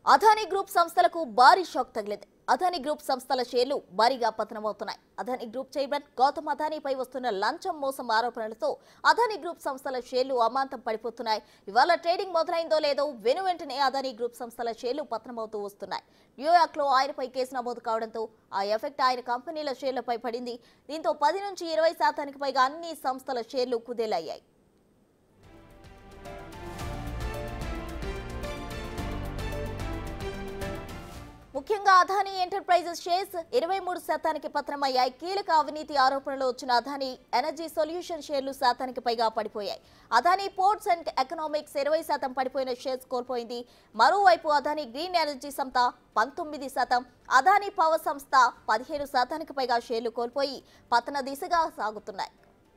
Adani group సంస్థలకు భారీ shock తగిలింది అదానీ గ్రూప్ సంస్థల షేర్లు భారీగా పతనమవుతున్నాయి అదానీ గ్రూప్ చైర్మన్ గౌతమ్ అదానీపై వస్తున్న లంచం మోసం ఆరోపణలతో అదానీ గ్రూప్ సంస్థల షేర్లు అమాంతం పడిపోతున్నాయి ఇవాళ ట్రేడింగ్ మొదలైందో లేదో వెను వెంటనే అదానీ గ్రూప్ సంస్థల షేర్లు పతనమవుతూ వస్తున్నాయి న్యూయార్క్ లో ఆయనపై కేసు నమోదు కావడంతో ఆ ఎఫెక్ట్ ఆయన కంపెనీల షేర్లపై పడింది దీంతో పది నుంచి ఇరవై శాతానికి పైగా అన్ని సంస్థల షేర్లు కుదేలయ్యాయి ముఖ్యంగా అదానీ ఎంటర్ప్రైజెస్ షేర్స్ ఇరవై మూడు శాతానికి పత్రమయ్యాయి కీలక అవినీతి ఆరోపణలు వచ్చిన అదానీ ఎనర్జీ సొల్యూషన్ షేర్లు శాతానికి పైగా పడిపోయాయి అదానీ పోర్ట్స్ అండ్ ఎకనామిక్స్ ఇరవై శాతం పడిపోయిన షేర్స్ కోల్పోయింది మరోవైపు అదానీ గ్రీన్ ఎనర్జీ సంస్థ పంతొమ్మిది శాతం అదానీ పవర్ సంస్థ పదిహేను శాతానికి పైగా షేర్లు కోల్పోయి పతన దిశగా సాగుతున్నాయి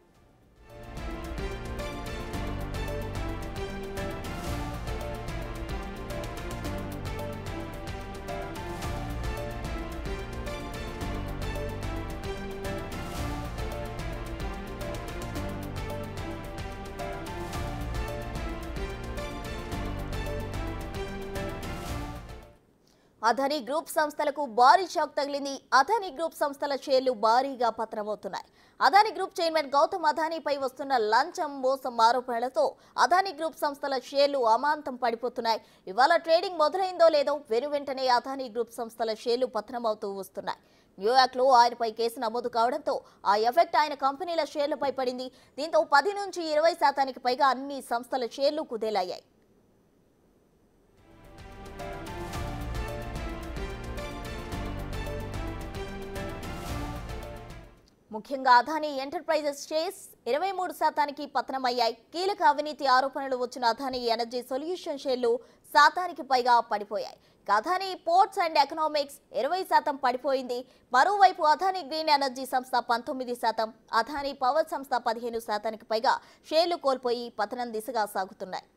అదానీ గ్రూప్ సంస్థలకు భారీ షాక్ తగిలింది అదానీ గ్రూప్ సంస్థల షేర్లు భారీగా పతనమవుతున్నాయి అదానీ గ్రూప్ చైర్మన్ గౌతమ్ అదానీపై వస్తున్న లంచం మోసం ఆరోపణలతో అదానీ గ్రూప్ సంస్థల షేర్లు అమాంతం పడిపోతున్నాయి ఇవాళ ట్రేడింగ్ మొదలైందో లేదో వెను వెంటనే అదానీ గ్రూప్ సంస్థల షేర్లు పతనమవుతూ వస్తున్నాయి న్యూయార్క్ లో ఆయనపై కేసు నమోదు కావడంతో ఆ ఎఫెక్ట్ ఆయన కంపెనీల షేర్లపై పడింది దీంతో పది నుంచి ఇరవై శాతానికి పైగా అన్ని సంస్థల షేర్లు కుదేలయ్యాయి ముఖ్యంగా అదానీ ఎంటర్ప్రైజెస్ షేర్స్ ఇరవై మూడు శాతానికి పతనమయ్యాయి కీలక అవినీతి ఆరోపణలు వచ్చిన అదానీ ఎనర్జీ సొల్యూషన్ షేర్లు శాతానికి పైగా పడిపోయాయి ఇక అదానీ పోర్ట్స్ అండ్ ఎకనామిక్స్ ఇరవై శాతం పడిపోయింది మరోవైపు అదానీ గ్రీన్ ఎనర్జీ సంస్థ పంతొమ్మిది శాతం అదానీ పవర్ సంస్థ పదిహేను శాతానికి పైగా షేర్లు కోల్పోయి పతనం దిశగా సాగుతున్నాయి